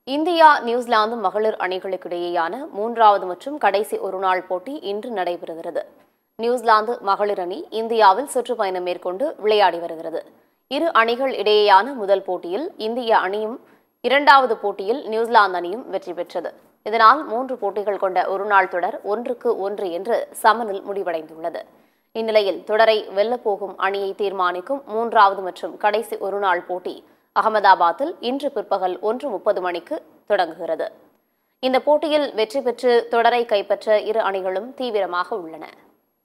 India New Zealand மகளிர் அணிகளுக்கிடையேயான மூன்றாவது மற்றும் கடைசி ஒருநாள் போட்டி இன்று நடைபெறுகிறது நியூசிலாந்து மகளிர் அணி இந்தியாவில் சுற்றுப்பயணம் மேற்கொண்டு விளையாடி வருகிறது இரு அணிகள் இடையேயான முதல் போட்டியில் இந்திய அணியும் இரண்டாவது போட்டியில் நியூசிலாந்து அணியும் வெற்றி பெற்றது இதனால் மூன்று போட்டிகள் கொண்ட ஒருநாள் தொடர் ஒன்றுக்கு ஒன்று என்று சமனில் முடிவடைந்துள்ளது இந்நிலையில் தொடரை வெல்லப்போகும் அணியை தீர்மானிக்கும் மூன்றாவது மற்றும் கடைசி ஒருநாள் போட்டி அகமதாபாத்தில் இன்று பிற்பகல் ஒன்று முப்பது மணிக்கு தொடங்குகிறது இந்த போட்டியில் வெற்றி பெற்று தொடரை கைப்பற்ற இரு அணிகளும் தீவிரமாக உள்ளன